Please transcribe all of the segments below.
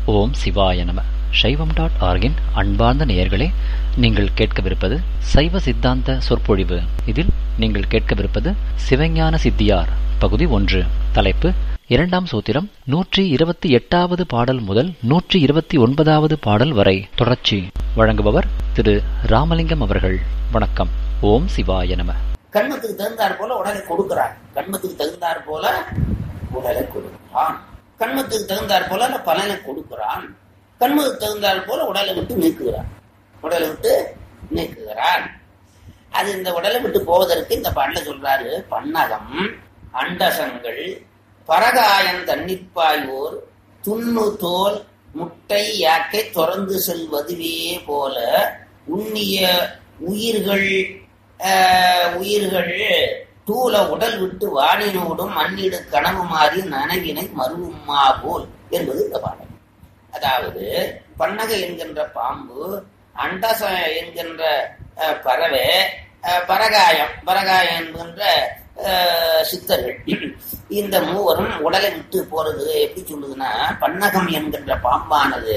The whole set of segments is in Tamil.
ஓம் சிவாய நம சைவம் டாட் ஆர்கின் அன்பார்ந்த நேயர்களே நீங்கள் கேட்கவிருப்பது சைவ சித்தாந்த சொற்பொழிவு இதில் நீங்கள் கேட்கவிருப்பது சிவஞான சித்தியார் பகுதி ஒன்று தலைப்பு இரண்டாம் சூத்திரம் நூற்றி இருபத்தி எட்டாவது பாடல் முதல் நூற்றி இருபத்தி ஒன்பதாவது பாடல் வரை தொடர்ச்சி வழங்குபவர் திரு ராமலிங்கம் அவர்கள் வணக்கம் ஓம் சிவாய நம கண்மத்துக்கு தகுந்தாற் போல உடலை கொடுக்கிறான் கண்மத்துக்கு தகுந்தாற் போல உடலை கொடுக்கிறான் கண்மத்துக்கு தகுந்தாற் போல அந்த பலனை கொடுக்கிறான் கண்மத்துக்கு தகுந்தாற் போல உடலை விட்டு நீக்குகிறான் உடலை விட்டு நீக்குகிறான் அது இந்த உடலை விட்டு போவதற்கு இந்த பாடல சொல்றாரு பன்னகம் அண்டசங்கள் பரகாயன் தன்னிப்பாயோர் துண்ணு தோல் முட்டை யாக்கை தொடர்ந்து செல்வதுவே போல உண்ணிய உயிர்கள் ஆஹ், உயிர்கள் தூல உடல் விட்டு வாணினோடும் மண்ணிடு கனவு மாறி நனவினை மருவுமா போல் என்பது இந்த பாடல் அதாவது பன்னக என்கின்ற பாம்பு அண்டச என்கின்ற அஹ், பறவை அஹ், பரகாயம் பரகாயம் என்கின்ற அஹ், சித்தர்கள் இந்த மூவரும் உடலை விட்டு போறது எப்படி சொல்லுதுன்னா பன்னகம் என்கின்ற பாம்பானது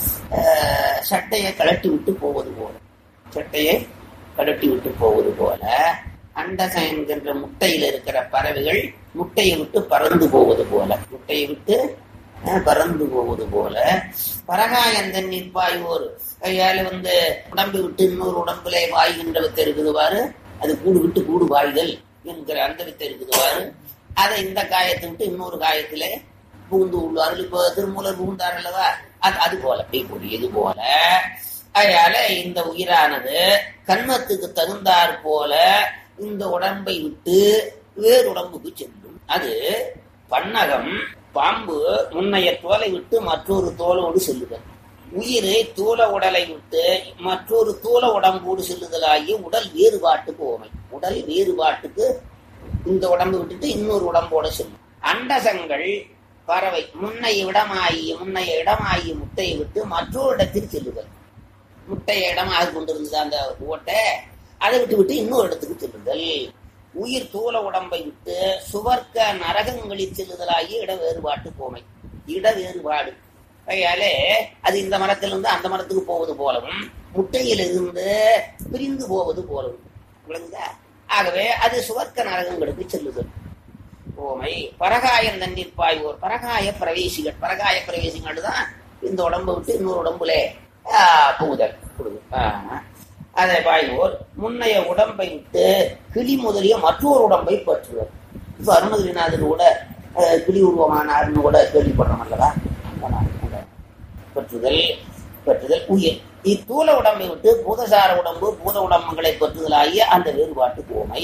அஹ், சட்டையை கழட்டி விட்டு போவது போல சட்டையை கழட்டி விட்டு போவது போல அண்டசம் என்கின்ற முட்டையில இருக்கிற பறவைகள் முட்டையை விட்டு பறந்து போவது போல முட்டையை விட்டு அஹ், பறந்து போவது போல பரகாயம் தண்ணீர் பாய்வோர் கையால வந்து உடம்பு விட்டு இன்னொரு உடம்புல வாய்கின்ற வித்தை இருக்குது பாரு அது கூடு விட்டு கூடு வாய்தல் என்கிற அந்த வித்தை இருக்குது பாரு அதை இந்த காயத்தை விட்டு இன்னொரு காயத்தில புகுந்து உள்ளார்கள் இப்போ திருமூலர் புகுந்தார் அல்லவா அது அது போல இப்படி இது போல அதனால இந்த உயிரானது கண்மத்துக்கு தகுந்தாற் போல இந்த உடம்பை விட்டு வேறு உடம்புக்கு செல்லும் அது பன்னகம் பாம்பு முன்னைய தோலை விட்டு மற்றொரு தோலோடு செல்லுதல் உயிரை தூல உடலை விட்டு மற்றொரு தூல உடம்போடு செல்லுதலாகி உடல் வேறுபாட்டுக்கு ஓமை உடல் வேறுபாட்டுக்கு இந்த உடம்பு விட்டுட்டு இன்னொரு உடம்போட செல்லும் அண்டசங்கள் பறவை முன்னைய இடமாயி முன்னைய இடமாயி முட்டையை விட்டு மற்றொரு இடத்தில் செல்லுதல் முட்டைய இடமாக கொண்டிருந்தது அந்த ஓட்டை அதை விட்டு விட்டு இன்னொரு இடத்துக்கு செல்லுதல் உயிர் தூல உடம்பை விட்டு சுவர்க்க நரகங்களில் செல்லுதலாகி இட வேறுபாட்டு போமை இட வேறுபாடு கையாலே அது இந்த மரத்திலிருந்து அந்த மரத்துக்கு போவது போலவும் முட்டையிலிருந்து பிரிந்து போவது போலவும் விளங்குதா ஆகவே அது சுவர்க்க நரகங்களுக்கு செல்லுதல் ஓமை பரகாயம் தண்ணீர் பாய்வோர் பரகாய பிரவேசிகள் பரகாய பிரவேசிகள் தான் இந்த உடம்பை விட்டு இன்னொரு உடம்புல ஆ, புகுதல் புகுதல். ஆ. அதை பாய்வோர் முன்னைய உடம்பை விட்டு கிளி முதலிய மற்றொரு உடம்பை பற்றுவர் இப்ப அருணகிரிநாதர் கூட அஹ், கிளி உருவமானார்னு கூட கேள்விப்படுறோம் அல்லவா அதான், அதான். பற்றுதல் பற்றுதல் உயிர் இத்தூல உடம்பை விட்டு பூதசார உடம்பு பூத உடம்புகளை பற்றுதலாகிய அந்த வேறுபாட்டு போமை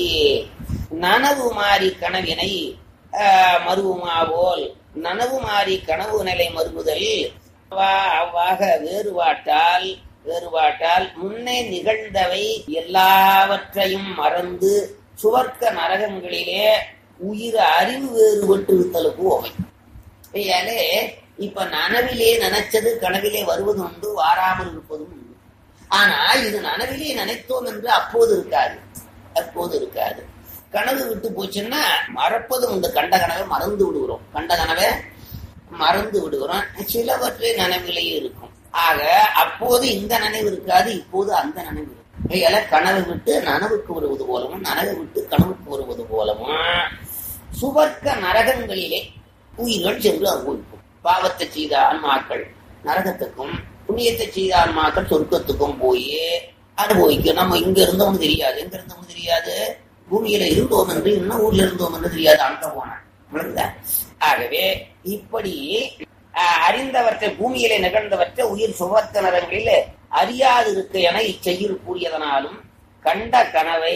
நனவு மாறி கனவினை ஆஹ், மருவுமா போல் நனவு மாறி கனவு நிலை மருவுதல் அவ்வா- அவ்வாக வேறுபாட்டால் வேறுபாட்டால் முன்னே நிகழ்ந்தவை எல்லாவற்றையும் மறந்து சுவர்க்க நரகங்களிலே உயிர் அறிவு வேறுபட்டு இருத்தலுக்கு ஓமை ஐயாலே இப்ப நனவிலே நினைச்சது கனவிலே வருவது உண்டு வாராமல் இருப்பதும் உண்டு ஆனா இது நனவிலே நினைத்தோம் என்று அப்போது இருக்காது அப்போது இருக்காது கனவு விட்டு போச்சுன்னா மறப்பதும் உண்டு கண்ட கனவை மறந்து விடுகிறோம் கண்ட கனவை மறந்து விடுகிறோம் சிலவற்றை நினைவிலேயே இருக்கும் ஆக அப்போது இந்த நினைவு இருக்காது இப்போது அந்த நினைவு இருக்கும் ஐயால கனவை விட்டு நனவுக்கு வருவது போலவும் நனவை விட்டு கனவுக்கு வருவது போலவும் சுவர்க்க நரகங்களிலே உயிர்கள் சென்று அனுபவிக்கும் பாவத்தை செய்த ஆன்மாக்கள் நரகத்துக்கும் புண்ணியத்தை செய்த ஆன்மாக்கள் சொர்க்கத்துக்கும் போய் அனுபவிக்கும் நம்ம இங்க இருந்தோம்னு தெரியாது எங்க இருந்தோம்னு தெரியாது பூமியில இருந்தோம் என்று இன்னும் ஊர்ல இருந்தோம் என்று தெரியாது அங்க போனான் விளங்குதா? ஆகவே இப்படி ஆஹ், அறிந்தவற்றை பூமியிலே நிகழ்ந்தவற்றை உயிர் சுவர்க்க நரங்களில் அறியாது இருக்க என இச்செய்யுள் கூறியதனாலும் கண்ட கனவை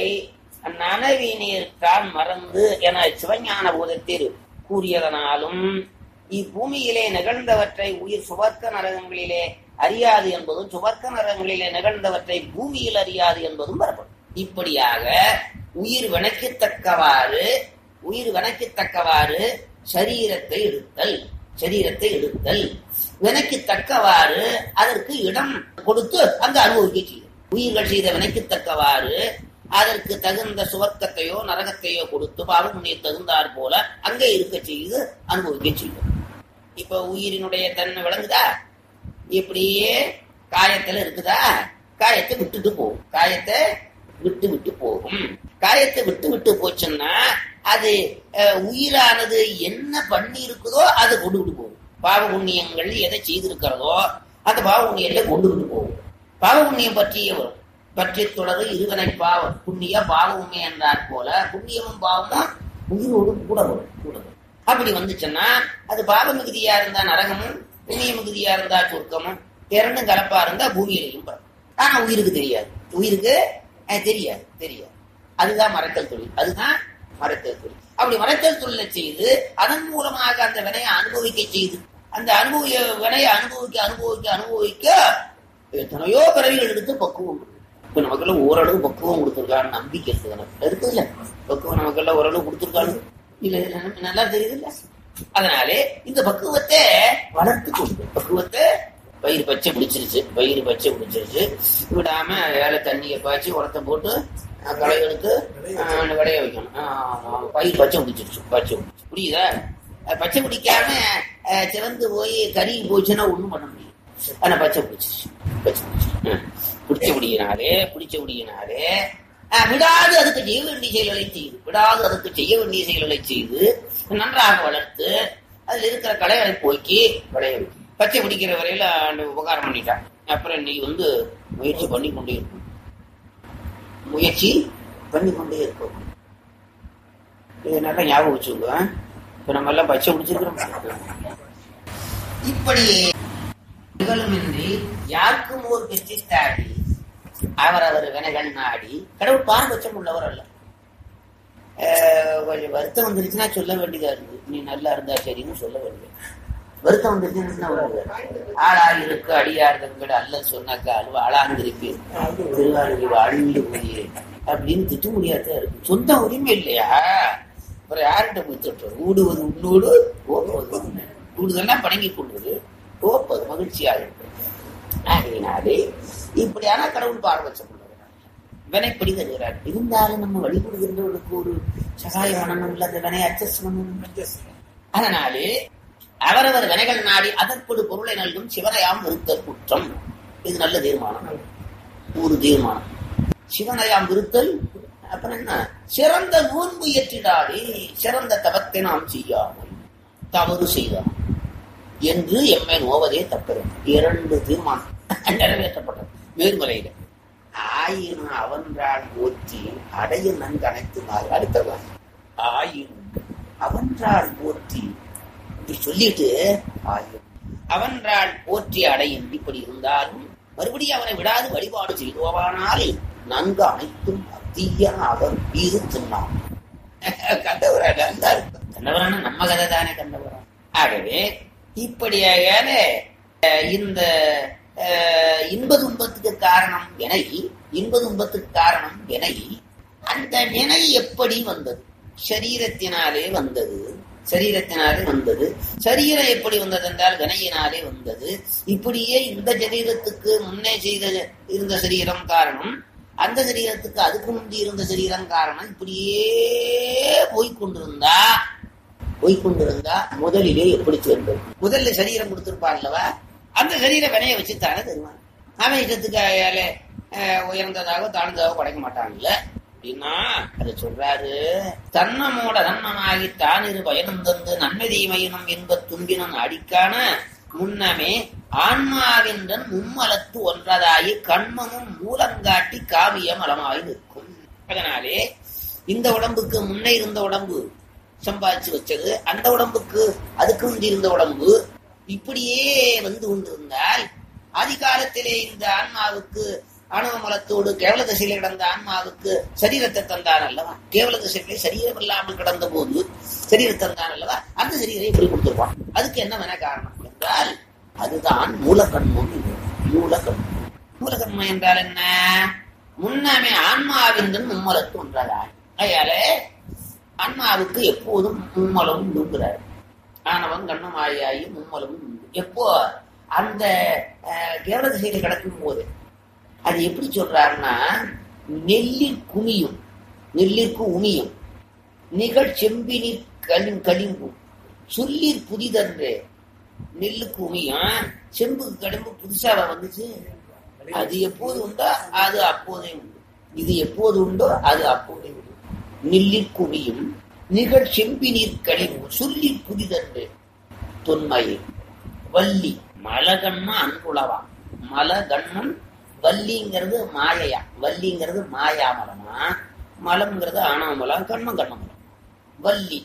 நனவினீர் தான் மறந்து என சிவஞான பூதத்தில் கூறியதனாலும் இப்பூமியிலே நிகழ்ந்தவற்றை உயிர் சுவர்க்க நரகங்களிலே அறியாது என்பதும் சுவர்க்க நரகங்களிலே நிகழ்ந்தவற்றை பூமியில் அறியாது என்பதும் வரப்படும் இப்படியாக உயிர் வினைக்கத்தக்கவாறு உயிர் வினைக்கத்தக்கவாறு சரீரத்தை எடுத்தல் சரீரத்தை எடுத்தல் வினைக்கு தக்கவாறு அதற்கு இடம் கொடுத்து அங்கு அனுபவிக்க செய்யும் உயிர்கள் செய்த வினைக்கு தக்கவாறு அதற்கு தகுந்த சுவர்க்கத்தையோ நரகத்தையோ கொடுத்து பாவமுனிய தகுந்தாற் போல அங்கே இருக்க செய்து அனுபவிக்க செய்யும் இப்ப உயிரினுடைய தன்மை விளங்குதா இப்படியே காயத்துல இருக்குதா காயத்தை விட்டுட்டு போகும் காயத்தை விட்டு விட்டு போகும் காயத்தை விட்டு விட்டு போச்சுன்னா அது அஹ், உயிரானது என்ன பண்ணி இருக்குதோ அதை கொண்டுகிட்டு போகும் பாவ புண்ணியங்கள் எதை செய்திருக்கிறதோ அந்த பாவ புண்ணியத்தை கொண்டுகிட்டு போகும் பாவ புண்ணியம் பற்றியே வரும் பற்றி தொடரு இருவனை பாவம் புண்ணிய பாவமுமே என்றார் போல புண்ணியமும் பாவமும் உயிரோடு கூட வரும் கூட வரும் அப்படி வந்துச்சுன்னா அது பாவ மிகுதியா இருந்தா நரகமும் புண்ணிய மிகுதியா இருந்தா சொர்க்கமும் இரண்டும் கலப்பா இருந்தா பூமியிலையும் வரும் ஆனா உயிருக்கு தெரியாது உயிருக்கு அஹ், தெரியாது தெரியாது அதுதான் மறைத்தல் தொழில் அதுதான் மறைத்தல் தொழில் அப்படி மறைத்தல் தொழிலை செய்து அதன் மூலமாக அந்த வினையை அனுபவிக்க செய்து அந்த அனுபவிய வினையை அனுபவிக்க அனுபவிக்க அனுபவிக்க எத்தனையோ பிறவிகள் எடுத்து பக்குவம் கொடுக்கும். இப்ப நமக்கெல்லாம் ஓரளவு பக்குவம் கொடுத்துருக்கான்னு நம்பிக்கை இருக்குது எனக்கு இருக்குதுல்ல பக்குவம் நமக்கெல்லாம் ஓரளவு கொடுத்துருக்காங்க இல்ல இல்ல, நமக்கு நல்லா தெரியுது இல்ல அதனாலே இந்த பக்குவத்தை வளர்த்து கொண்டு பக்குவத்தை பயிர் பச்சை பிடிச்சிருச்சு பயிர் பச்சை பிடிச்சிருச்சு விடாம வேலை தண்ணியை பாய்ச்சி உரத்தை போட்டு அஹ், களை எடுத்து அஹ், விளைய வைக்கணும் அஹ், பயிர் பச்சை பிடிச்சிருச்சு பச்சை பிடிச்சி புரியுதா அஹ், பச்சை பிடிக்காம அஹ், சிவந்து போய் கருகி போச்சுன்னா ஒண்ணும் பண்ண முடியும் ஆனா பச்சை பிடிச்சிருச்சு பச்சை பிடிச்சிருச்சு ம். பிடிச்ச முடியினாலே பிடிச்ச முடியினாலே அஹ், விடாது அதுக்கு செய்ய வேண்டிய செயல்களை செய்து விடாது அதுக்கு செய்ய வேண்டிய செயல்களை செய்து நன்றாக வளர்த்து அதுல இருக்கிற களைகளை போக்கி விளைய வைக்கும் பச்சை பிடிக்கிற வரையில அந்த உபகாரம் பண்ணிட்டான் அப்புறம் நீ வந்து முயற்சி பண்ணி கொண்டே இருக்கும் முயற்சி பண்ணி கொண்டே இருக்கும் இது நல்லா ஞாபகம் வச்சுக்கோங்க இப்ப நம்ம எல்லாம் பச்சை பிடிச்சிருக்கிறோம் இப்படி நிகழுமின்றி யாருக்கும் ஒரு பெற்றிஸ்தாடி அவர் அவர் வினைகள் நாடி கடவுள் பாரபட்சம் உள்ளவர் அல்ல அஹ் கொஞ்சம் வருத்தம் வந்துருச்சுன்னா சொல்ல வேண்டியதா இருக்கு நீ நல்லா இருந்தா சரின்னு சொல்ல வேண்டியது வருத்தம் வந்துருச்சுன்னா ஆளா இருக்கு அடியார்தங்கள் அல்ல சொன்னாக்கா அழுவ அழாந்திருப்பி திருவாரூர் அழிந்து போய் அப்படின்னு திட்ட முடியாதான் இருக்கு சொந்த உரிமை இல்லையா அப்புறம் யார்கிட்ட போய் திட்டுறது ஊடுவது உன்னோடு ஓடுவது உன்னை. ஊடுதெல்லாம் பணங்கி கொள்வது ஓப்பது மகிழ்ச்சியாக இருக்கு ஆகையினாலே இப்படியான கடவுள் பாரபட்சம் உள்ளவர் வினைப்படி தருகிறார் இருந்தாலும் நம்ம வழிபடுகின்றவர்களுக்கு ஒரு சகாயம் பண்ணணும்ல அந்த வினை அட்ஜஸ்ட் பண்ணணும் அதனாலே அவரவர் வினைகள் நாடி அதற்படு பொருளை நல்கும் சிவனையாம் விருத்தல் குற்றம் இது நல்ல தீர்மானம் ஒரு தீர்மானம் சிவனையாம் விருத்தல் அப்புறம் என்ன சிறந்த நோன்பு இயற்றிடாதே சிறந்த தவத்தை நாம் செய்யாமல் தவறு செய்தார் என்று எம்மை நோவதே தப்பது இரண்டு தீர்மானம் நிறைவேற்றப்பட்டது மேல்மலையில ஆயினும் அவன்றால் போற்றி அடைய நன்கு அனைத்து அடுத்தவன் ஆயினும் அவன்றால் போற்றி இப்படி சொல்லிட்டு ஆயினும் அவன்றால் போற்றி அடையும் இப்படி இருந்தாலும் மறுபடியும் அவனை விடாது வழிபாடு செய்தோவானால் நன்கு அனைத்தும் தீயன அவர் மீது தின்னான் கண்டவரா நல்லா இருக்கும் கண்டவரான நம்ம கதை தானே கண்டவரா ஆகவே இப்படியாக அஹ், இந்த அஹ், இன்ப துன்பத்துக்கு காரணம் வினை இன்ப துன்பத்துக்கு காரணம் வினை அந்த வினை எப்படி வந்தது சரீரத்தினாலே வந்தது சரீரத்தினாலே வந்தது சரீரம் எப்படி வந்தது என்றால் வினையினாலே வந்தது இப்படியே இந்த சரீரத்துக்கு முன்னே செய்த இருந்த சரீரம் காரணம் அந்த சரீரத்துக்கு அதுக்கு முந்தி இருந்த சரீரம் காரணம் இப்படியே போய்கொண்டிருந்தா போய்கொண்டிருந்தா முதலிலே எப்படி சேர்ந்தது முதல்ல சரீரம் கொடுத்திருப்பான் அல்லவா அந்த சரீர வினைய வச்சுத்தானே தருவான் அவன் இஷ்டத்துக்கு அயால, அஹ், உயர்ந்ததாக தாழ்ந்ததாக படைக்க மாட்டான்ல அப்படின்னா அதை சொல்றாரு தன்னமோட தன்னமாகி தானிரு பயனும் தந்து நன்மை தீமையினும் என்பத் தும்பினன் அடிக்கான முன்னமே ஆன்மாவின்றன் மும்மலத்து ஒன்றதாகி கண்மமும் மூலங்காட்டி காவியம் அலமாய் நிற்கும் அதனாலே இந்த உடம்புக்கு முன்னே இருந்த உடம்பு சம்பாதிச்சு வச்சது அந்த உடம்புக்கு அதுக்கு முந்தி இருந்த உடம்பு இப்படியே வந்து கொண்டிருந்தால் அதிகாலத்திலே இந்த ஆன்மாவுக்கு அணுவ மலத்தோடு கேவல தசையில கிடந்த ஆன்மாவுக்கு சரீரத்தை தந்தான் அல்லவா கேவல தசையிலே சரீரம் இல்லாமல் கிடந்த போது சரீரத்தை தந்தான் அல்லவா அந்த சரீரை இப்படி கொடுத்துருப்பான் அதுக்கு என்ன வேணா காரணம் என்றால் அதுதான் மூலக்கண்மம் இது. மூலக்கண்மம் மூலக்கண்மம் என்றால் என்ன முன்னமே ஆன்மாவின் மும்மலத்து ஒன்றதாய் அதையாலே ஆன்மாவுக்கு எப்போதும் மும்மலம் உண்டுங்கிறார் ஆணவம் கண்ணம் ஆயாயி மும்மலமும் உண்டு எப்போ அந்த அஹ், கேவல திசையில கிடக்கும் போது அது எப்படி சொல்றாருன்னா நெல்லிற் குமியும் நெல்லிற்கு உமியும் நிகழ் செம்பினிற் களி களிம்பும் சொல்லிற் புதிதன்றே நெல்லுக்கு உமியும் செம்புக்கு கடம்பு புதுசாவா வந்துச்சு அது எப்போது உண்டோ அது அப்போதே உண்டு இது எப்போது உண்டோ அது அப்போதே உண்டு நெல்லிற் குமியும் நிகழ் செம்பினீர் கழிவு சொல்லி புதிதன்று தொன்மை வள்ளி மலகண்ண அன்புளவா மலகண்ணன் வள்ளிங்கிறது மாயையா வள்ளிங்கிறது மாயாமலமா மலம்ங்கிறது ஆணவமலம் கண்மம் கண்ணமலம் வள்ளி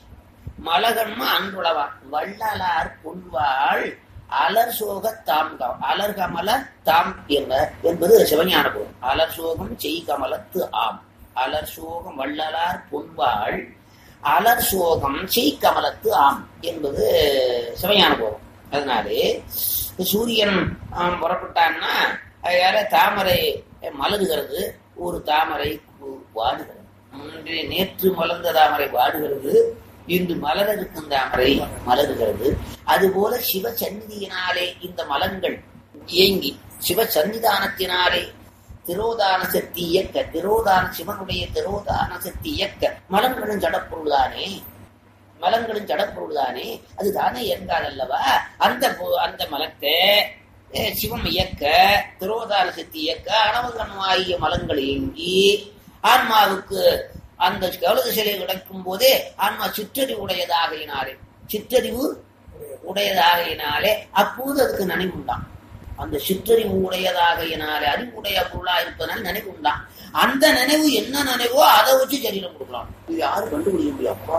மலகண்ம அன்புளவா வள்ளலார் பொன்வாள் அலர் சோக தாம் கம் அலர் கமல தாம் என்ற என்பது சிவஞான போகும் அலர் சோகம் செய் கமலத்து ஆம் அலர் சோகம் வள்ளலார் பொன்வாள் அலர் சோகம் செய் கமலத்து ஆம் என்பது சிவஞான போகும் அதனாலே சூரியன் ஆம், புறப்பட்டான்னா யார தாமரை மலருகிறது ஒரு தாமரை கு- வாடுகிறது இன்று நேற்று மலர்ந்த தாமரை வாடுகிறது இன்று மலர இருக்கும் தாமரை மலருகிறது அதுபோல சிவ சந்நிதியினாலே இந்த மலங்கள் இயங்கி சிவ சன்னிதானத்தினாலே திரோதான சக்தி இயக்க திரோதான சிவனுடைய திரோதான சக்தி இயக்க மலங்களும் ஜடப்பொருள்தானே மலங்களும் ஜடப்பொருள்தானே அது தானே இயங்காதல்லவா அந்த பொ- அந்த மலத்தை அஹ், சிவம் இயக்க திரோதான சக்தி இயக்க அனவகணமாகிய மலங்கள் இயங்கி ஆன்மாவுக்கு அந்த கவலது சிலை கிடக்கும் போதே ஆன்மா சிற்றறிவு உடையதாகையினாலே சிற்றறிவு உடையதாகையினாலே அப்போது அதுக்கு நினைவு உண்டாம் அந்த சிற்றறிவு உடையதாகையினாலே அறிவுடைய பொருளா இருப்பதனால் நினைவு உண்டாம் அந்த நினைவு என்ன நினைவோ அதை வச்சு சரீரம் கொடுக்கலாம் இது யாரும் கண்டுபிடிக்க முடியாப்பா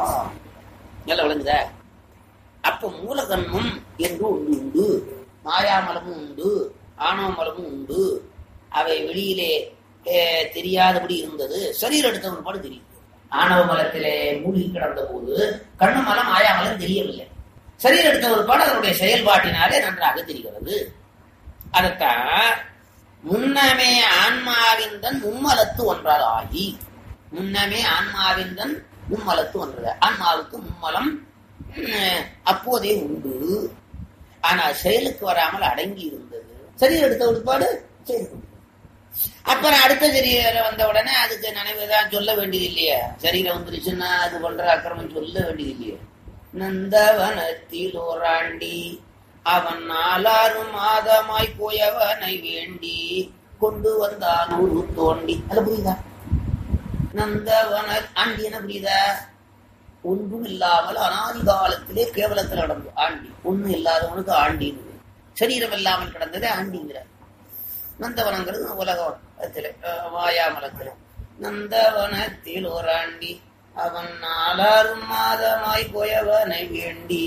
நல்லா விளங்குதா அப்ப மூலகன்மம் என்று ஒன்று உண்டு மாயாமலமும் உண்டு ஆணவமலமும் உண்டு அவை வெளியிலே அஹ், தெரியாதபடி இருந்தது சரீரம் எடுத்த ஒரு பாடு தெரியும் ஆணவ மலத்திலே மூழ்கி கிடந்த போது கண்ணு மலம் மாயாமலம் தெரியவில்லை சரீரம் எடுத்த ஒரு பாடு அதனுடைய செயல்பாட்டினாலே நன்றாக தெரிகிறது அதத்தான் முன்னமே ஆன்மாவிந்தன் மும்மலத்து ஒன்றால் ஆகி முன்னமே ஆன்மாவிந்தன் மும்மலத்து ஒன்றது ஆன்மாவுக்கு மும்மலம் உம், அப்போதே உண்டு ஆனா செயலுக்கு வராமல் அடங்கி இருந்தது சரீரம் எடுத்த ஒருபாடு செயலுக்கு உண்டு. அப்புறம் அடுத்த சரீரம் வந்த உடனே அதுக்கு நினைவுதான் சொல்ல வேண்டியது இல்லையா சரீரம் வந்துருச்சுன்னா அது பண்ற அக்கிரமம் சொல்ல வேண்டியது இல்லையா நந்தவனத்தில் ஓராண்டி அவன் நாலாறு மாதமாய் போயவனை வேண்டி கொண்டு வந்தான் ஒரு தோண்டி அது புரியுதா நந்தவன ஆண்டி என்ன புரியுதா ஒன்றும் இல்லாமல் அனாதி காலத்திலே கேவலத்தில் நடந்து ஆண்டி ஒண்ணும் இல்லாதவனுக்கு ஆண்டின்னு சரீரம் இல்லாமல் கிடந்ததே ஆண்டிங்கிற நந்தவனங்கிறது உலகத்தில் மாயாமலத்தில் நந்தவனத்தில் ஒரு ஆண்டி அவன் நாலாறு மாதமாய் போயவனை வேண்டி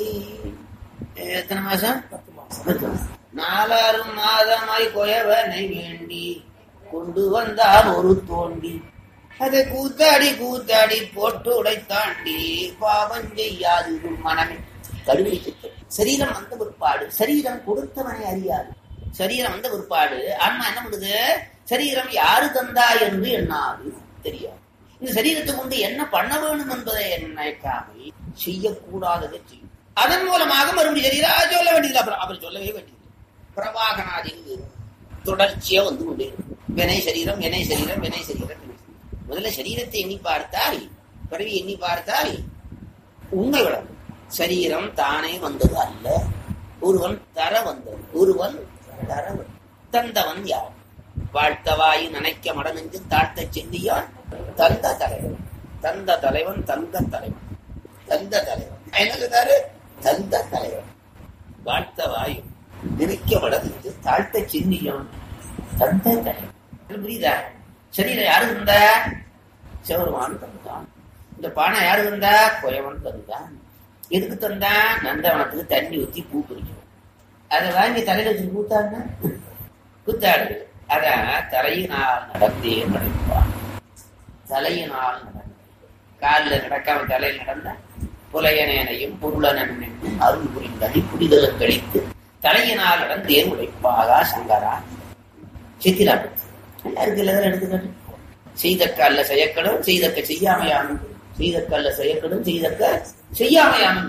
எத்தனை மாசம் பத்து மாசம் நாலாறு மாதமாய் கொயவனை வேண்டி கொண்டு வந்தான் ஒரு தோண்டி அதை கூத்தாடி கூத்தாடி போட்டு உடைத்தாண்டி பாவம் செய்யாது இது மனமே கடுமை சித்தம் சரீரம் வந்த பிற்பாடு சரீரம் கொடுத்தவனை அறியாது சரீரம் வந்த பிற்பாடு ஆன்மா என்ன பண்ணுது சரீரம் யாரு தந்தா என்று எண்ணாது தெரியாது இந்த சரீரத்தை கொண்டு என்ன பண்ண வேண்டும் என்பதை நினைக்காமல் செய்யக்கூடாததை செய்யும் அதன் மூலமாக மறுபடியும் சரீரம் சொல்ல வேண்டியது அப்புறம் அப்புறம் சொல்லவே வேண்டியது பிரவாகனாதிங்கு தொடர்ச்சியா வந்து கொண்டே இருக்கும். வினை சரீரம் வினை சரீரம் வினை சரீரம் வினை சரீரம். முதல்ல சரீரத்தை எண்ணி பார்த்தால் பிறவி எண்ணி பார்த்தால் உண்மை விளங்கும் சரீரம் தானே வந்தது அல்ல ஒருவன் தர வந்தது ஒருவன் தர வந்தது. தந்தவன் யார் வாழ்த்தவாய் நினைக்க மடனெஞ்சு தாழ்த்த சென்னியான் தந்த தலைவன் தந்த தலைவன் தந்த தலைவன் தந்த தலைவன் என்ன சொல்றாரு தந்த தலைவன் வாழ்த்த வாயும் நினைக்க மடனெஞ்சு தாழ்த்த சென்னியான் தந்த தலைவன் இது புரியுதா சரீரம் யாரு இருந்தா சிவருமான் தந்தான் இந்த பானை யாரு தந்தா குயவன் தந்தான் எதுக்கு தந்தான் நந்தவனத்துக்கு தண்ணி ஊத்தி பூ பிடிக்கும் அதை வாங்கி தலையில வச்சு கூத்தாடுனா கூத்தாடு அதான் தலையினால் நடந்தே நடப்பான் தலையினால் நடந்த காலில் நடக்காம தலையில் நடந்த புலையனேனையும் பொருளனும் அருள் புரிந்ததை புரிதலும் கழித்து தலையினால் நடந்தே உழைப்பாகா சங்கரா சித்திராபத்து நல்லா இருக்குல்ல இதெல்லாம் எடுத்துக்காட்டு செய்தக்க அல்ல செய்யக்கடும் செய்தக்க செய்யாமையானும் செய்தக்க அல்ல செய்யக்கடும் செய்தக்க செய்யாமையானும்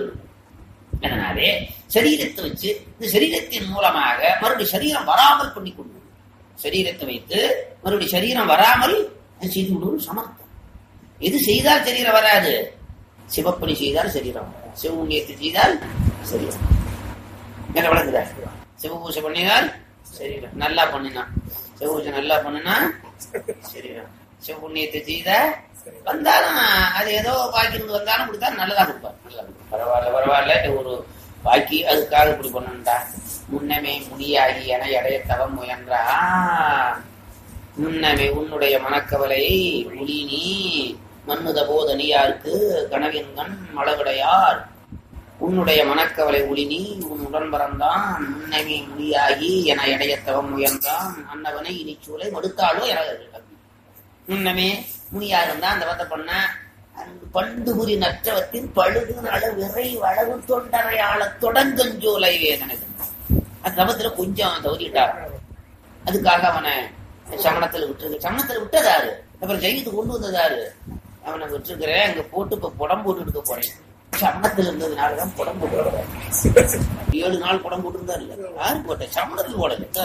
அதனாலே சரீரத்தை வச்சு இந்த சரீரத்தின் மூலமாக மறுபடியும் சரீரம் வராமல் பண்ணி கொண்டு சரீரத்தை வைத்து மறுபடியும் சரீரம் வராமல் செய்து கொண்டு சமர்த்தம் எது செய்தால் சரீரம் வராது சிவப்பணி செய்தால் சரீரம் வராது சிவபுண்ணியத்தை செய்தால் சரீரம் என்ன விளங்குதா சிவபூஜை பண்ணினால் சரீரம் நல்லா பண்ணினான் சிவபூஜை நல்லா பண்ணினா சரீரம் சிவபுண்ணியத்தை செய்த வந்தாலும் அது ஏதோ பாக்கி இருந்து வந்தாலும் கொடுத்தா நல்லதா கொடுப்பார் நல்லா கொடுப்பார். பரவாயில்ல பரவாயில்ல ஒரு பாக்கி அதுக்காக இப்படி பண்ணணும்டா முன்னமே முனியாகி என எடைய தவம் முயன்றா முன்னமே உன்னுடைய மனக்கவலை ஒளி நீ மன்னுத போதனியாருக்கு கனவின்கண் மழவிடையார் உன்னுடைய மனக்கவலை ஒளி நீ உன் உடன் பறந்தான் முன்னமே முனியாகி என எடைய தவம் முயன்றான் அன்னவனை இனி சூளை மடுத்தாளோ என முன்னமே முனியா இருந்தா அந்த வந்த பண்ண அந்த பண்டுபுரி நற்றவத்தின் பழுது நட விரை வளவு தொண்டரையாள தொடங்கஞ்சோலை வேதனை அந்த தவத்துல கொஞ்சம் தவறிட்டார் அதுக்காக அவனை சமணத்துல விட்டுருக்கு சமணத்துல விட்டதாரு அப்புறம் ஜெயித்து கொண்டு வந்ததாரு அவனை விட்டுருக்கிறேன் அங்க போட்டு இப்ப புடம் போட்டு எடுக்க போறேன் சமணத்துல இருந்ததுனாலதான் புடம் போட்டு எடுக்கிறேன். ஏழு நாள் புடம் போட்டு இருந்தா இல்ல யாரு போட்ட சமணத்தில்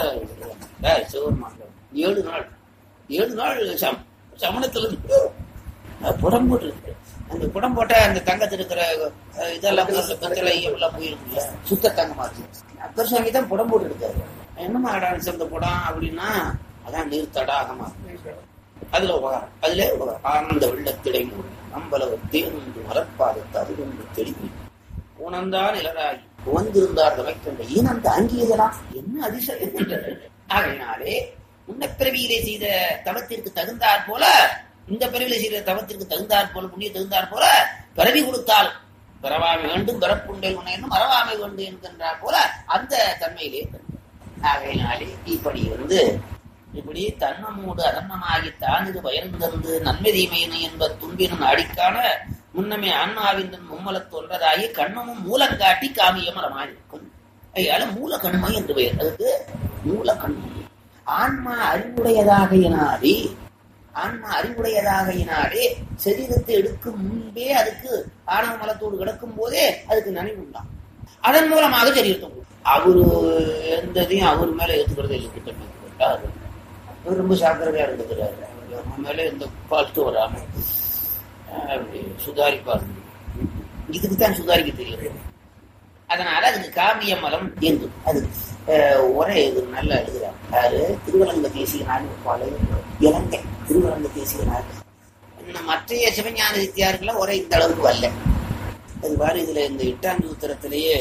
போடல சிவருமான் ஏழு நாள் ஏழு நாள் சம் சமணத்துல இருந்து அஹ், புடம் போட்டு இருக்கு அந்த புடம் போட்ட அந்த தங்கத்தில் இருக்கிற அஹ், இதெல்லாம் போய் பித்தளை எல்லாம் போயிருக்குல்ல சுத்த தங்கமாச்சு அப்பர் சுவாமி தான் புடம் போட்டு எடுத்தாரு என்னமா டான்ஸ் அந்த புடம் அப்படின்னா அதான் நீர் தடாகமா அதுல உபகாரம் அதுல உபகாரம் ஆனந்த வெள்ளத்திடை மூடி அம்பலவ தேர்ந்து மலர்பாதத்து அது கொண்டு தெளிவு உணர்ந்தான் இளராகி உவந்திருந்தார் தமைக்கண்ட ஈனந்த அங்கீகலாம் என்ன அதிசயம் என்றது. ஆகையினாலே முன்ன பிறவியிலே செய்த தவத்திற்கு தகுந்தாற் போல இந்த பிறவியிலே செய்த தவத்திற்கு தகுந்தாற் போல புண்ணிய தகுந்தாற் போல பிறவி கொடுத்தால் பிறவாமை வேண்டும் பிறப்புண்டல் உணர்ந்து மறவாமை வேண்டும் என்கின்றார் போல அந்த தன்மையிலே இருக்கிறது. ஆகையினாலே இப்படி வந்து இப்படி தன்னமோடு அதன்னமாகி தானிது பயர்ந்தந்து நன்மை தீமையினை என்ப துன்பினும் அடிக்கான முன்னமே ஆன்மாவின் மும்மலத் தோன்றதாகி கண்மமும் மூலங்காட்டி காமிய மரமாயிருக்கும் ஐயால மூல கண்மை என்று பெயர் அதுக்கு மூல கண்மை ஆன்மா அறிவுடையதாகையினாலே ஆன்மா அறிவுடையதாகையினாலே சரீரத்தை எடுக்கும் முன்பே அதுக்கு ஆணவ மலத்தோடு கிடக்கும் போதே அதுக்கு நினைவுண்டாம் அதன் மூலமாக சரீரத்தை கொடுக்கும். அவரு எந்ததையும் அவர் மேல ஏத்துக்கிறது இல்லை கிட்ட அவர் ரொம்ப சாக்கிரதையா இருந்துக்கிறாரு நம்ம மேல எந்த பாட்டு வராம அஹ், அப்படி சுதாரிப்பார் இதுக்கு தான் சுதாரிக்க தெரியும் அதனால அதுக்கு காமிய மலம் என்று அது அஹ், உரை இது நல்லா எழுதுறாங்க யாரு திருவரங்க தேசியனார் பழைய இலங்கை திருவரங்க தேசியனார் இன்னும் மற்றைய சிவஞான சித்தியாருக்கெல்லாம் உரை இந்த அளவுக்கு வரல அது பாரு இதுல இந்த எட்டாம் சூத்திரத்திலேயே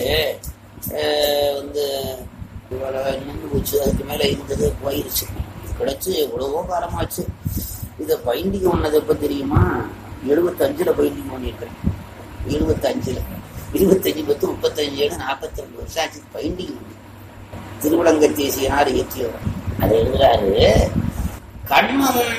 அஹ், வந்து இவ்வளவு நின்று போச்சு அதுக்கு மேல இருந்தது போயிருச்சு இது கிடைச்சு எவ்வளவோ காலமாச்சு இதை பைண்டிங் பண்ணது எப்ப தெரியுமா எழுபத்தஞ்சுல பைண்டிங் பண்ணியிருக்கிறேன் எழுபத்தஞ்சுல இருபத்தஞ்சு பத்து முப்பத்தஞ்சு ஏழு நாற்பத்தி ரெண்டு வருஷம் ஆச்சு பைண்டிங் பண்ணி திருவிழங்க தேசியனார் இயற்றியவர் அது எழுதுறாரு கண்மமும்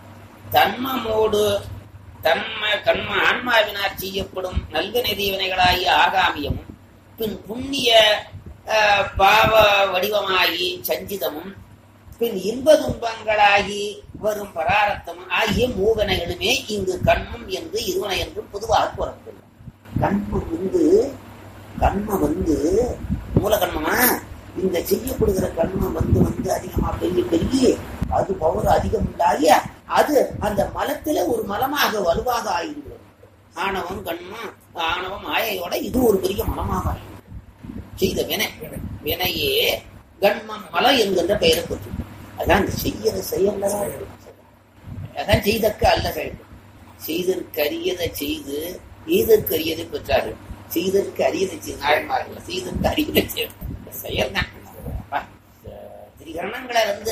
தன்மமோடு தன்ம கண்ம ஆன்மாவினால் செய்யப்படும் நல்வினை தீவினைகளாகிய ஆகாமியமும் பின் புண்ணிய அஹ், பாவ வடிவமாகி சஞ்சிதமும் பின் இன்ப துன்பங்களாகி வரும் பராரத்தமும் ஆகிய மூவனைகளுமே இங்கு கண்மம் என்று இருவனை என்றும் பொதுவாக கூறப்பட்டுள்ளது கண்மம் வந்து கண்மம் வந்து மூல கண்மமா இந்த செய்யப்படுகிற கண்மம் வந்து வந்து அதிகமா பெரிய பெரிய அது பவர் அதிகம் உண்டாகி அது அந்த மலத்திலே ஒரு மலமாக வலுவாக ஆகின்றது ஆணவம் கண்மம் ஆணவம் ஆயையோட இது ஒரு பெரிய மலமாக ஆகின்றது செய்த வினை வினையே கண்மம் மலம் என்கின்ற பெயரை பெற்று அதான் இந்த செய்யற செயல்லதான் இருக்கு. அதான் செய்தக்க அல்ல செயல் செய்தற்கு அரியதை செய்து எய்தற்கு அரியதை பெற்றார்கள் செய்தற்கு அரியதை செய்து நாயன்மார்கள் செய்தற்கு அரியதை செய்து செயல் தான் திரிகரணங்களை வந்து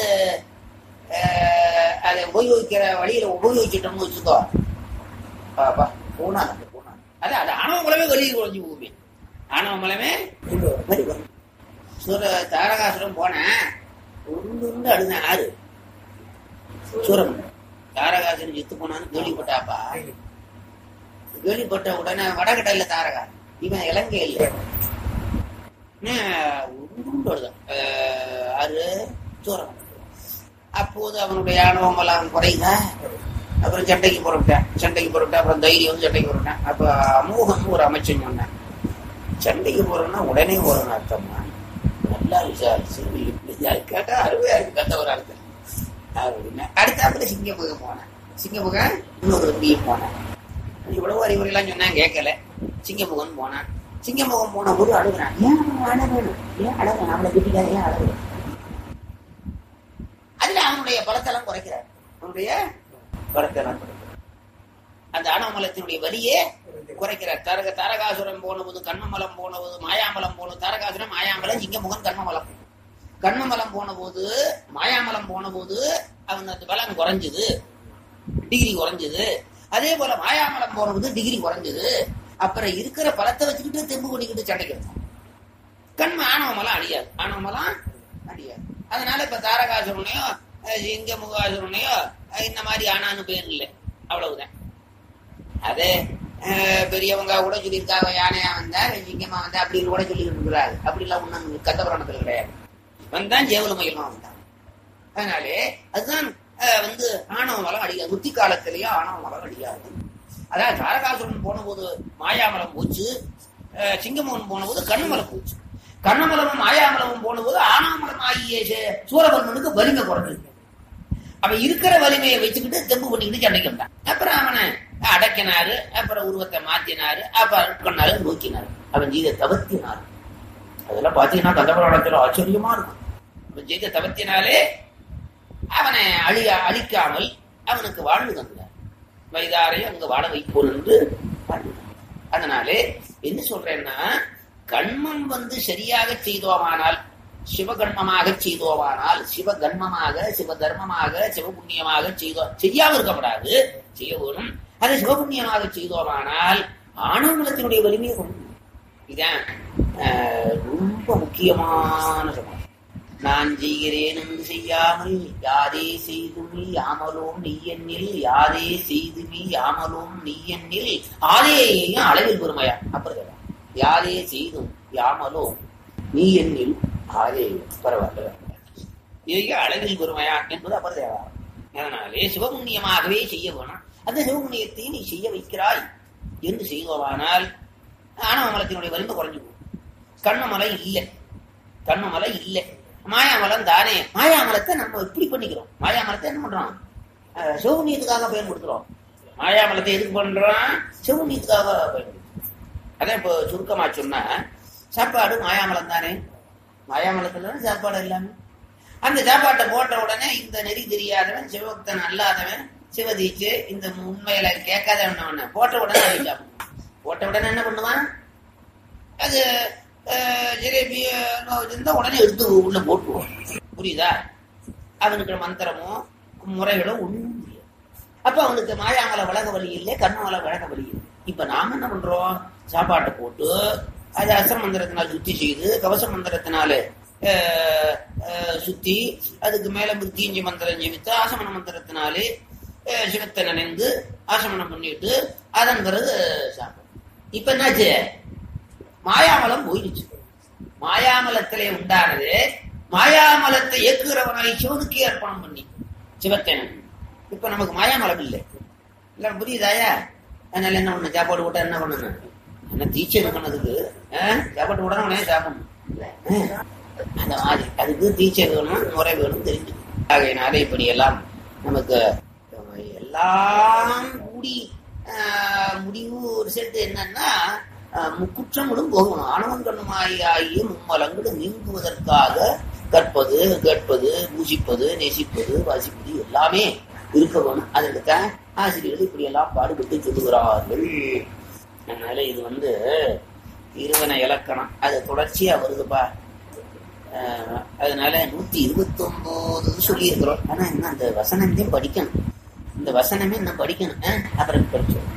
அஹ், அதை உபயோகிக்கிற வழியில உபயோகிச்சிட்டோம்னு வச்சுக்கோ பாப்பா போனாங்க போனாங்க அதான் அது ஆணவ மூலமே வெளியே குறைஞ்சி போகுமே ஆணவ மூலமே மாதிரி வரும் சூர தாரகாசுரம் போனேன் உண்டு உண்டு அழுதான் ஆறு சூரம் தாரகாசுரம் செத்து போனான்னு கேள்விப்பட்டாப்பா கேள்விப்பட்ட உடனே வடகடையில தாரகா இவன் இலங்கை இல்லை உண்டு வருதான் ஆறு சூரம் அப்போது அவனுடைய ஆணவம் எல்லாம் குறையுதா அப்புறம் சண்டைக்கு புறப்பட்டேன் சண்டைக்கு புறப்பட்டேன் அப்புறம் தைரியம் வந்து சண்டைக்கு புறப்பட்டேன் அப்ப அமோகம் ஒரு அமைச்சன் சொன்னேன் சண்டைக்கு போறோம்னா உடனே போறோம்னு அர்த்தம்னா நல்லா விசாரிச்சு இப்படி அது கேட்டா அருமையா இருக்கு கத்த ஒரு அர்த்தம் அப்படின்னா அடுத்தாப்புல சிங்கப்புகம் போனேன் சிங்கப்புகம் இன்னொரு தம்பியும் போனேன் இவ்வளவு அறிவுரைலாம் சொன்னா கேட்கல சிங்கப்புகம் போனேன் சிங்கமுகம் போன போது அழுகிறான் ஏன் அவன் அழ வேணும் ஏன் அழகான் அவளை கிட்டிக்காத ஏன் அழகு அதுல அவனுடைய பலத்தெல்லாம் குறைக்கிறார் அவனுடைய பலத்தெல்லாம் குறைக்கிறார் அந்த அனமலத்தினுடைய வலியே குறைக்கிறார் தரக தாரகாசுரம் போனபோது கண்ணமலம் போனபோது மாயாமலம் போனது தாரகாசுரம் மாயாமலம் சிங்கமுகம் கண்ணமலம் கண்ணமலம் போன போது மாயாமலம் போன போது அவன் அந்த பலம் குறைஞ்சது டிகிரி குறைஞ்சது அதே போல மாயாமலம் போனபோது டிகிரி குறைஞ்சது அப்புறம் இருக்கிற பலத்தை வச்சுக்கிட்டு தெம்பு பண்ணிக்கிட்டு சண்டைக்கு கண் ஆணவமலம் அழியாது ஆணவமலம் அழியாது அதனால இப்ப தாரகாசுரனையோ சிங்க முகாசுரனையோ இந்த மாதிரி ஆனான்னு பேர் இல்லை அவ்வளவுதான் அதே அஹ், பெரியவங்க கூட சொல்லியிருக்காங்க யானையா வந்தா சிங்கமா வந்தா அப்படின்னு கூட சொல்லிட்டு இருக்கிறாரு அப்படிலாம் ஒண்ணும் கந்த புராணத்துல கிடையாது வந்தான் ஜெவலமயமா வந்தான் அதனாலே அதுதான் அஹ், வந்து ஆணவ மலம் அடிக்காது முத்தி காலத்திலேயே ஆணவ மலம் அடிக்காது அதாவது தாரகாசுரன் போன போது மாயாமலம் போச்சு அஹ், சிங்கமோகன் போன போது கண்ணமலம் போச்சு கண்ணமலமும் மாயாமலமும் போன போது ஆணவமலம் ஆகிய சே- சூரபன்மனுக்கு வலிமை குறைஞ்சது அவன் இருக்கிற வலிமையை வச்சுக்கிட்டு தெம்பு பண்ணிக்கிட்டு சண்டைக்கு வந்தான் அப்புறம் அவனை அடக்கினாரு அப்புறம் உருவத்தை மாத்தினாரு அப்புறம் கொண்டாரு நோக்கினாரு அவன் ஜீதை தவத்தினாரு அதெல்லாம் பாத்தீங்கன்னா கந்தபுராணத்துல ஆச்சரியமா இருக்கும் அவன் ஜெயித்த தவத்தினாலே அவனை அழிய அழிக்காமல் அவனுக்கு வாழ்வு தந்தார் வைதாரையும் அங்கு வாழ வைப்போல் என்று வாழ்ந்தார். அதனாலே என்ன சொல்றேன்னா கண்மம் வந்து சரியாக செய்தோமானால் சிவகண்மமாக செய்தோமானால் சிவகண்மமாக சிவதர்மமாக சிவபுண்ணியமாக செய்தோ செய்யாம இருக்கப்படாது செய்ய வேணும் அதை சிவபுண்ணியமாக செய்தோமானால் ஆணவமலத்தினுடைய வலிமையை கொண்டு இதான் ஆஹ், ரொம்ப முக்கியமான சமாளம் நான் செய்கிறேன் என்று செய்யாமல் யாரே செய்துமி யாமலோம் நெய்யெண்ணில் யாரே செய்துமி யாமலோம் நெய்யெண்ணில் ஆதேயும் அளவில் பெருமையா அப்புறம் யாரே செய்தும் யாமலோம் நீ எண்ணில் ஆதே பரவாயில்ல இதையும் அளவில் பெருமையா என்பது அப்புறம் தேவாரம் அதனாலே சிவபுண்ணியமாகவே செய்ய வேணும் அந்த சிவபுண்ணியத்தை நீ செய்ய வைக்கிறாய் என்று செய்வோமானால் ஆணவமலத்தினுடைய வலிமை குறைஞ்சு போகும் கண்ணமலை இல்லை கண்ணமலை இல்லை மாயாமலம் தானே மாயாமலத்தை நம்ம இப்படி பண்ணிக்கிறோம் மாயாமலத்தை என்ன பண்றோம் அஹ், சிவபுண்ணியத்துக்காக பயன்படுத்துறோம் மாயாமலத்தை எதுக்கு பண்றோம் சிவபுண்ணியத்துக்காக பயன்படுத்துறோம் அதான் இப்போ சுருக்கமா சொன்னா சாப்பாடு மாயாமலம் தானே மாயாமலத்துல தான் சாப்பாடு எல்லாமே அந்த சாப்பாட்டை போட்ட உடனே இந்த நெறி தெரியாதவன் சிவபக்தன் அல்லாதவன் சிவதீச்சு இந்த உண்மையில கேட்காதவன் அவன போட்ட உடனே அதை சாப்பிடுவான் போட்ட உடனே என்ன பண்ணுவான் அது அஹ், ஜிலேபி அஹ், இருந்தா உடனே எடுத்து உள்ள போட்டுருவான் புரியுதா அவனுக்கு மந்திரமோ முறைகளோ ஒண்ணும் தெரியாது அப்ப அவனுக்கு மாயாமல வழக வழி இல்லை கர்மமல வழக வழி இல்லை இப்ப நாம என்ன பண்றோம் சாப்பாட்டை போட்டு அது அசர மந்திரத்தினால் சுத்தி செய்து கவச மந்திரத்தினால அஹ், அஹ், சுத்தி அதுக்கு மேல மிருத்தியஞ்சி மந்திரம் ஜெபித்து ஆசமன மந்திரத்தினாலே அஹ், சிவத்தை நினைந்து ஆசமனம் பண்ணிட்டு அதன் பிறகு சாப்பிடும் இப்ப என்னாச்சு மாயாமலம் போயிடுச்சு மாயாமலத்திலே உண்டானது மாயாமலத்தை இயக்குகிறவனாய் சிவனுக்கே அர்ப்பணம் பண்ணி சிவத்தேனன் இப்ப நமக்கு மாயாமலம் இல்லை இல்ல புரியுதாயா அதனால என்ன பண்ணு சாப்பாடு போட்டா என்ன பண்ணணும் என்ன தீட்சை இருக்கணுதுக்கு சாப்பாடு போட்டா உடனே சாப்பிடணும் ஆ, அந்த மாதிரி அதுக்கு தீட்சை வேணும் முறை வேணும் தெரிஞ்சு ஆகையினால இப்படி எல்லாம் நமக்கு எல்லாம் கூடி ஆஹ், முடிவு ரிசல்ட் என்னன்னா ஆஹ், முக்குற்றங்களும் போகணும் ஆணவன் கண்ணுமாய் ஆகிய மும்மலங்களும் நீங்குவதற்காக கற்பது கேட்பது பூசிப்பது நேசிப்பது வாசிப்பது எல்லாமே இருக்க வேணும் அதற்குத்தான் ஆசிரியர்கள் இப்படி எல்லாம் பாடுபட்டு சொல்லுகிறார்கள் அதனால இது வந்து இருவன இலக்கணம் அது தொடர்ச்சியா வருதுப்பா ஆஹ் அதனால நூத்தி இருபத்தி ஒன்பது சொல்லி இருக்கிறோம் ஆனா இன்னும் அந்த வசனத்தையும் படிக்கணும் இந்த வசனமே இன்னும் படிக்கணும் ஆஹ் அப்புறம் படிச்சோம்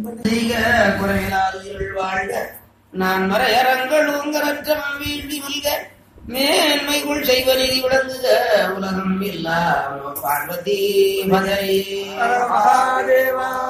குறையிலாதுகள் வாழ்க நான் மறையறங்கள் உங்கரற்றவன் வேண்டி மல்க மேன்மைக்குள் செய்வ நீதி விளங்குக உலகம் இல்லா பார்வதி மதை மகாதேவா